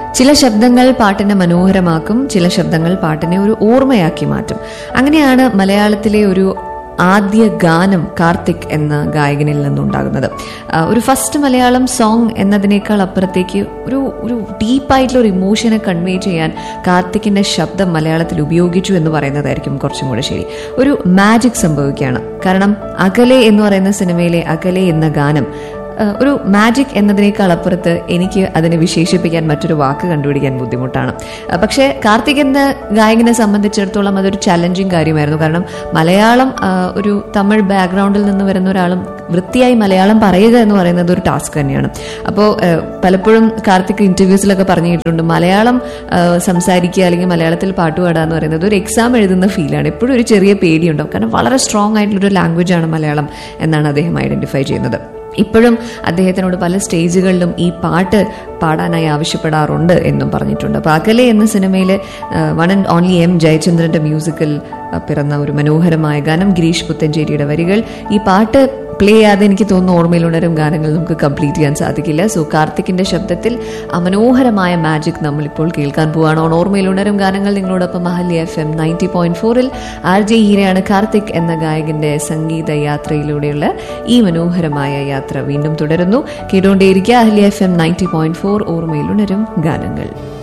ചില ശബ്ദങ്ങൾ പാട്ടിനെ മനോഹരമാക്കും ചില ശബ്ദങ്ങൾ പാട്ടിനെ ഒരു ഓർമ്മയാക്കി മാറ്റും അങ്ങനെയാണ് മലയാളത്തിലെ ഒരു ആദ്യ ഗാനം കാർത്തിക് എന്ന ഗായകനിൽ നിന്നുണ്ടാകുന്നത് ആ, ഒരു ഫസ്റ്റ് മലയാളം സോങ് എന്നതിനേക്കാൾ അപ്പുറത്തേക്ക് ഒരു ഒരു ഡീപ്പായിട്ടുള്ള ഒരു ഇമോഷനെ കൺവേ ചെയ്യാൻ കാർത്തിക്കിന്റെ ശബ്ദം മലയാളത്തിൽ ഉപയോഗിച്ചു എന്ന് പറയുന്നതായിരിക്കും കുറച്ചും കൂടെ ശരി ഒരു മാജിക് സംഭവിക്കുകയാണ് കാരണം അകലെ എന്ന് പറയുന്ന സിനിമയിലെ അകലെ എന്ന ഗാനം ഏഹ് ഒരു മാജിക് എന്നതിനേക്കാൾ അപ്പുറത്ത് എനിക്ക് അതിനെ വിശേഷിപ്പിക്കാൻ മറ്റൊരു വാക്ക് കണ്ടുപിടിക്കാൻ ബുദ്ധിമുട്ടാണ് ഏഹ് പക്ഷേ കാർത്തിക് എന്ന ഗായകനെ സംബന്ധിച്ചിടത്തോളം അതൊരു ചലഞ്ചിങ് കാര്യമായിരുന്നു കാരണം മലയാളം ഏഹ് ഒരു തമിഴ് ബാക്ക്ഗ്രൗണ്ടിൽ നിന്ന് വരുന്ന ഒരാളും വൃത്തിയായി മലയാളം പറയുക എന്ന് പറയുന്നത് ഒരു ടാസ്ക് തന്നെയാണ് അപ്പോൾ പലപ്പോഴും കാർത്തിക് ഇന്റർവ്യൂസിലൊക്കെ പറഞ്ഞിട്ടുണ്ട് മലയാളം ഏഹ് സംസാരിക്കുക അല്ലെങ്കിൽ മലയാളത്തിൽ പാട്ട് പാടുക എന്ന് പറയുന്നത് ഒരു എക്സാം എഴുതുന്ന ഫീലാണ് എപ്പോഴും ഒരു ചെറിയ പേടിയുണ്ടാവും കാരണം വളരെ സ്ട്രോങ് ആയിട്ടുള്ളൊരു ലാംഗ്വേജ് ആണ് മലയാളം എന്നാണ് അദ്ദേഹം ഐഡന്റിഫൈ ചെയ്യുന്നത് ഇപ്പോഴും അദ്ദേഹത്തിനോട് പല സ്റ്റേജുകളിലും ഈ പാട്ട് പാടാനായി ആവശ്യപ്പെടാറുണ്ട് എന്നും പറഞ്ഞിട്ടുണ്ട് അപ്പോൾ അകലെ എന്ന സിനിമയിൽ വൺ ആൻഡ് ഓൺലി എം ജയചന്ദ്രന്റെ മ്യൂസിക്കിൽ അഹ് പിറന്ന ഒരു മനോഹരമായ ഗാനം ഗിരീഷ് പുത്തഞ്ചേരിയുടെ വരികൾ ഈ പാട്ട് പ്ലേ ചെയ്യാതെ എനിക്ക് തോന്നുന്നു ഓർമ്മയിലുണരും ഗാനങ്ങൾ നമുക്ക് കംപ്ലീറ്റ് ചെയ്യാൻ സാധിക്കില്ല സോ കാർത്തിക്കിന്റെ ശബ്ദത്തിൽ ആ മനോഹരമായ മാജിക് നമ്മൾ ഇപ്പോൾ കേൾക്കാൻ പോവാണ് ഓൺ ഓർമ്മയിലുണരും ഗാനങ്ങൾ നിങ്ങളോടൊപ്പം Ahalya F M ninety point ഫോറിൽ ആർ ജെ ഹീരയാണ് കാർത്തിക് എന്ന ഗായകന്റെ സംഗീത യാത്രയിലൂടെയുള്ള ഈ മനോഹരമായ യാത്ര വീണ്ടും തുടരുന്നു കേട്ടുകൊണ്ടേയിരിക്കുക Ahalya F M ninety point four ഓർമ്മയിലുണരും ഗാനങ്ങൾ